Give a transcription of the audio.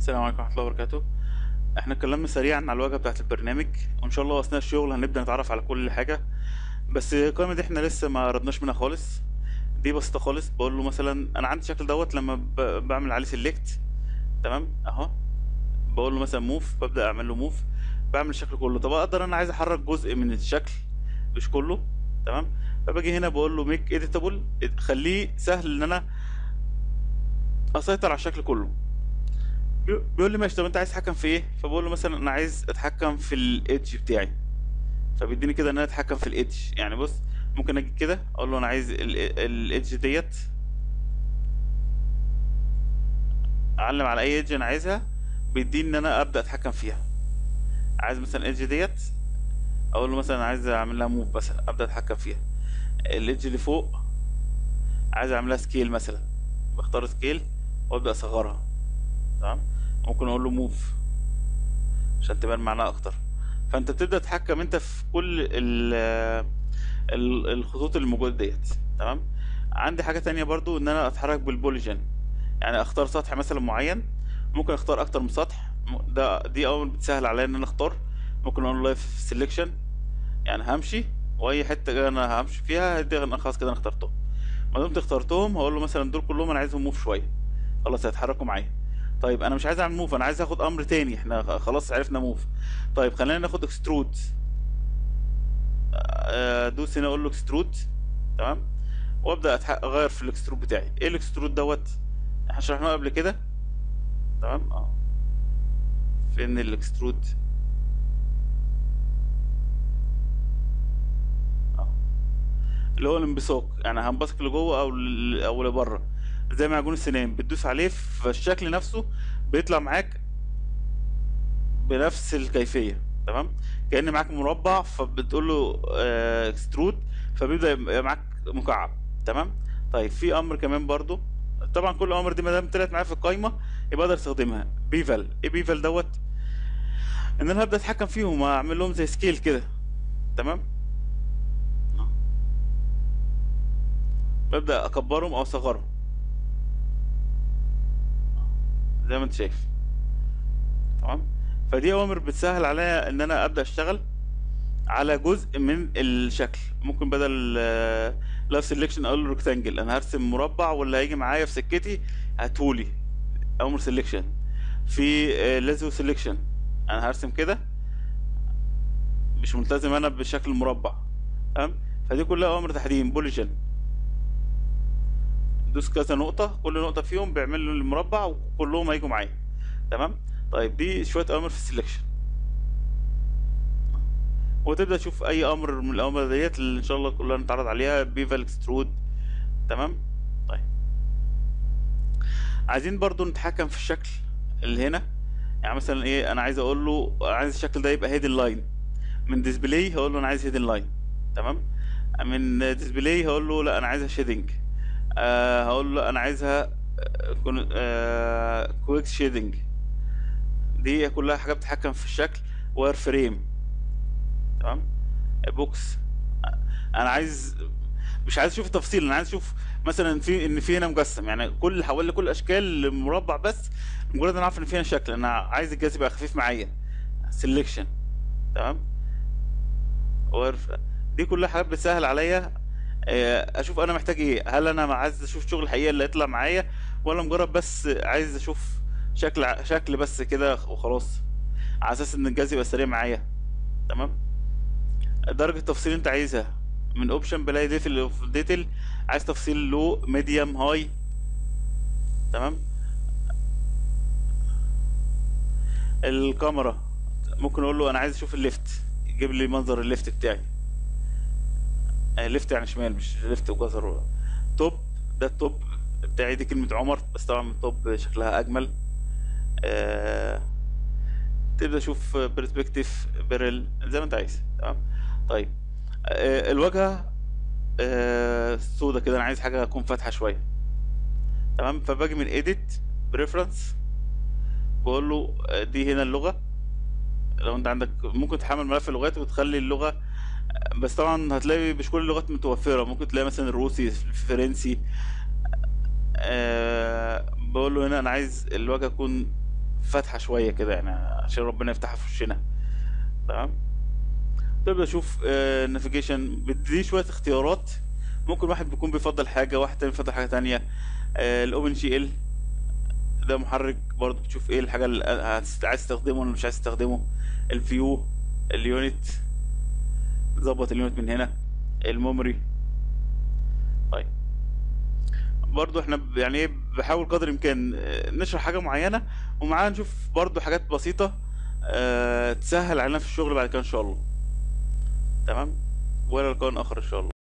السلام عليكم ورحمة الله وبركاته احنا اتكلمنا سريعا على الواجهة بتاعة البرنامج وان شاء الله اثناء الشغل هنبدأ نتعرف على كل حاجة بس القائمة دي احنا لسه ما ردناش منها خالص دي بسيطة خالص بقول له مثلا انا عندي الشكل دوت لما ب- بعمل عليه سيلكت تمام اهو بقول له مثلا موف ببدأ اعمل له موف بعمل الشكل كله طب اقدر انا عايز احرك جزء من الشكل مش كله تمام فباجي هنا بقول له ميك اديتابل خليه سهل ان انا اسيطر على الشكل كله بي- بيقول لي ماشي طب انت عايز تتحكم في ايه فبقول له مثلا انا عايز اتحكم في الايدج بتاعي فبيديني كده ان انا اتحكم في الايدج يعني بص ممكن اجي كده اقول له انا عايز الايدج ديت اعلم على اي ايدج انا عايزها بيديني ان انا ابدا اتحكم فيها عايز مثلا الايدج ديت اقول له مثلا عايز اعمل لها موف مثلا ابدا اتحكم فيها الايدج اللي فوق عايز اعملها سكيل مثلا بختار سكيل وابدا اصغرها تمام ممكن اقول له موف عشان تبان معناها اكتر فانت بتبدا تتحكم انت في كل ال ال- الخطوط اللي موجوده ديت تمام عندي حاجه تانية برضو ان انا اتحرك بالبوليجن يعني اختار سطح مثلا معين ممكن اختار اكتر من سطح م- ده دي اول بتسهل عليا ان انا اختار ممكن اقول له في سيلكشن يعني همشي واي حته انا همشي فيها دي انا خلاص كده انا اخترتهم ما دمت اخترتهم هقول له مثلا دول كلهم انا عايزهم موف شويه خلاص هيتحركوا معايا طيب انا مش عايز اعمل موف انا عايز اخد امر تاني احنا خ- خلاص عرفنا موف طيب خلينا ناخد اكسترود دوس هنا اقول له اكسترود تمام وابدا أتح- اغير في الاكسترود بتاعي ايه الاكسترود دوت احنا شرحناه قبل كده تمام اه فين الاكسترود اه اللي هو الانبثاق يعني هنبثق لجوه او ل- او لبره زي معجون السنان بتدوس عليه فالشكل نفسه بيطلع معاك بنفس الكيفيه تمام كأن معاك مربع فبتقول له اكسترود فبيبدأ يبقى معاك مكعب تمام طيب في امر كمان برضو طبعا كل الامر دي ما دام طلعت معايا في القايمه يبقى اقدر استخدمها بيفال ايه بيفال دوت ان انا هبدا اتحكم فيهم واعمل لهم زي سكيل كده تمام ببدا اكبرهم او اصغرهم زي ما انت شايف تمام فدي اوامر بتسهل عليا ان انا ابدا اشتغل على جزء من الشكل ممكن بدل لو سيلكشن اقول له ريكتانجل انا هرسم مربع واللي هيجي معايا في سكتي هاتهولي امر سيلكشن في لازو سيلكشن انا هرسم كده مش ملتزم انا بشكل مربع تمام فدي كلها امر تحديد بوليجن دوس كذا نقطة كل نقطة فيهم بيعمل له المربع وكلهم هيجوا معايا تمام طيب دي شوية أوامر في السلكشن وتبدأ تشوف أي أمر من الأوامر ديت اللي إن شاء الله كلها نتعرض عليها بيفال اكسترود تمام طيب عايزين برضو نتحكم في الشكل اللي هنا يعني مثلا ايه انا عايز اقول له عايز الشكل ده يبقى هيدن لاين من ديسبلاي هقول له انا عايز هيدن لاين تمام من ديسبلاي هقول له لا انا عايزها شيدنج آه هقول له انا عايزها آه كويك شيدنج دي كلها حاجات بتتحكم في الشكل واير فريم تمام بوكس انا عايز مش عايز اشوف التفصيل انا عايز اشوف مثلا في ان في هنا مجسم يعني كل حوالي كل اشكال مربع بس مجرد انا عارف ان في هنا شكل انا عايز الجهاز يبقى خفيف معايا سيلكشن تمام واير دي كلها حاجات بتسهل عليا آه، اشوف انا محتاج ايه هل انا عايز اشوف شغل الحقيقه اللي هيطلع معايا ولا مجرد بس عايز اشوف شكل ع- شكل بس كده وخلاص على اساس ان الجهاز يبقى سريع معايا تمام درجه التفصيل اللي انت عايزها من اوبشن بلاقي ديتيل في ديتيل عايز تفصيل لو ميديوم هاي تمام الكاميرا ممكن اقول له انا عايز اشوف الليفت يجيب لي منظر الليفت بتاعي آه، ليفت يعني شمال مش ليفت وجزر توب ده التوب بتاعي دي كلمة عمر بس طبعا التوب شكلها أجمل آه تبدأ تشوف برسبكتيف بيرل زي ما أنت عايز تمام طيب آه الواجهة آه سودا كده أنا عايز حاجة تكون فاتحة شوية تمام فباجي من edit preference بقول له آه، دي هنا اللغة لو انت عندك ممكن تحمل ملف اللغات وتخلي اللغة بس طبعا هتلاقي مش كل اللغات متوفرة ممكن تلاقي مثلا الروسي الفرنسي أه بقول له هنا انا عايز الواجهة تكون فاتحه شويه كده يعني عشان ربنا يفتحها في وشنا تمام تبدا اشوف النافيجيشن بتدي شويه اختيارات ممكن واحد بيكون بيفضل حاجه واحد تاني بيفضل حاجه تانية الاوبن جي ال ده محرك برضه بتشوف ايه الحاجه اللي هتست- عايز تستخدمه ولا مش عايز تستخدمه الفيو اليونت ظبط اليونت من هنا الميموري طيب برضو احنا ب- يعني ايه بحاول قدر الامكان آه، نشرح حاجه معينه ومعاها نشوف برضو حاجات بسيطه آه، تسهل علينا في الشغل بعد كده ان شاء الله تمام ولا لقاء اخر ان شاء الله